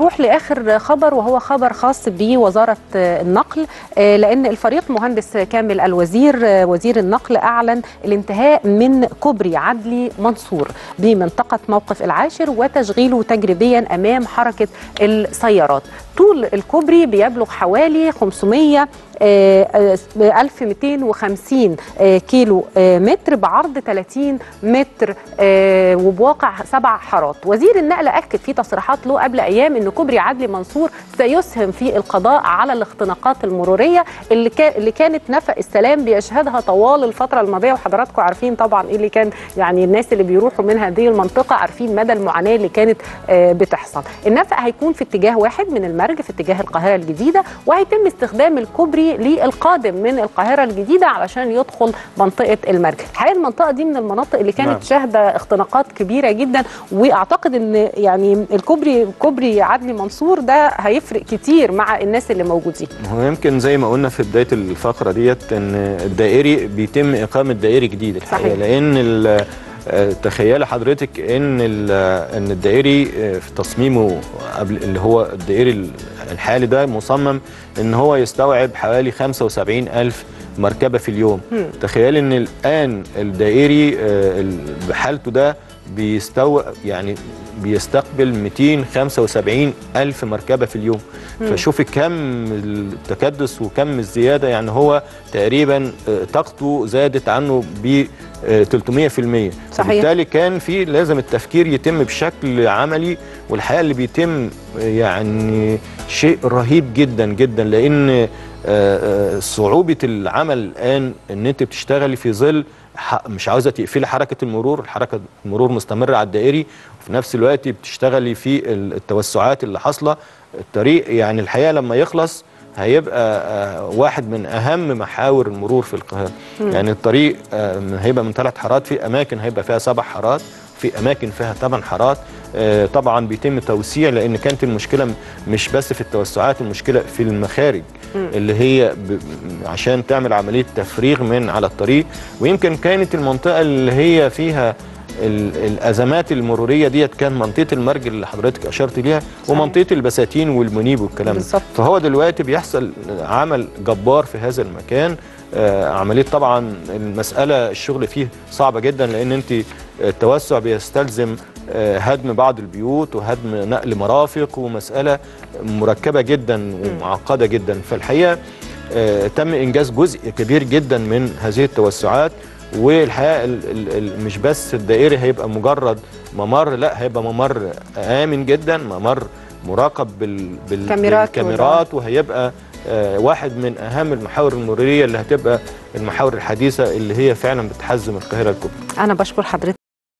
نروح لاخر خبر وهو خبر خاص بوزاره النقل لان الفريق مهندس كامل الوزير وزير النقل اعلن الانتهاء من كوبري عدلي منصور بمنطقه موقف العاشر وتشغيله تجريبيا امام حركه السيارات طول الكوبري بيبلغ حوالي 500 1250 كيلو متر بعرض 30 متر وبواقع سبع حارات وزير النقل اكد في تصريحات له قبل ايام ان كوبري عدلي منصور سيسهم في القضاء على الاختناقات المروريه اللي اللي كانت نفق السلام بيشهدها طوال الفتره الماضيه وحضراتكم عارفين طبعا ايه اللي كان يعني الناس اللي بيروحوا من هذه المنطقه عارفين مدى المعاناه اللي كانت بتحصل النفق هيكون في اتجاه واحد من المرج في اتجاه القاهره الجديده وهيتم استخدام الكوبري للقادم من القاهره الجديده علشان يدخل منطقه المرج الحقيقه المنطقه دي من المناطق اللي كانت نعم. شاهده اختناقات كبيره جدا واعتقد ان يعني الكوبري كوبري عدلي منصور ده هيفرق كتير مع الناس اللي موجودين هو يمكن زي ما قلنا في بدايه الفقره ديت ان الدائري بيتم اقامه دائري جديد الحقيقه صحيح. لان تخيلي حضرتك ان ان الدائري في تصميمه قبل اللي هو الدائري الحالي ده مصمم ان هو يستوعب حوالي 75 الف مركبه في اليوم م. تخيلي ان الان الدائري بحالته ده بيستو يعني بيستقبل 275 ألف مركبة في اليوم م. فشوفي كم التكدس وكم الزيادة يعني هو تقريبا طاقته زادت عنه ب 300% صحيح. وبالتالي كان في لازم التفكير يتم بشكل عملي والحقيقة اللي بيتم يعني شيء رهيب جدا جدا لأن صعوبة العمل الآن ان انت بتشتغلي في ظل مش عاوزه تقفلي حركه المرور الحركه المرور مستمره على الدائري وفي نفس الوقت بتشتغلي في التوسعات اللي حاصله الطريق يعني الحقيقه لما يخلص هيبقى واحد من اهم محاور المرور في القاهره يعني الطريق هيبقى من ثلاث حارات في اماكن هيبقى فيها سبع حارات في اماكن فيها ثمان حارات طبعا بيتم توسيع لان كانت المشكله مش بس في التوسعات المشكله في المخارج اللي هي عشان تعمل عمليه تفريغ من على الطريق ويمكن كانت المنطقه اللي هي فيها الازمات المروريه ديت كان منطقه المرج اللي حضرتك اشرت ليها ومنطقه البساتين والمنيب والكلام ده فهو دلوقتي بيحصل عمل جبار في هذا المكان آه عمليه طبعا المساله الشغل فيه صعبه جدا لان انت التوسع بيستلزم آه هدم بعض البيوت وهدم نقل مرافق ومساله مركبه جدا ومعقده جدا فالحقيقه آه تم انجاز جزء كبير جدا من هذه التوسعات والحقيقه مش بس الدائري هيبقى مجرد ممر لا هيبقى ممر امن جدا ممر مراقب بال... بال... بالكاميرات وهيبقى آه واحد من اهم المحاور المروريه اللي هتبقى المحاور الحديثه اللي هي فعلا بتحزم القاهره الكبرى انا بشكر حضرتك